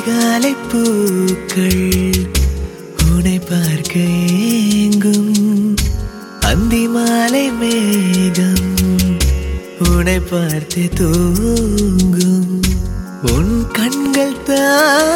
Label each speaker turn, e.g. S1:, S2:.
S1: அதிகாலை பூக்கள் உன்னை பார்க்க ஏங்கும் அந்தி மாலை மேகம் உன்னை பார்த்து தூங்கும் உன் கண்கள் தான்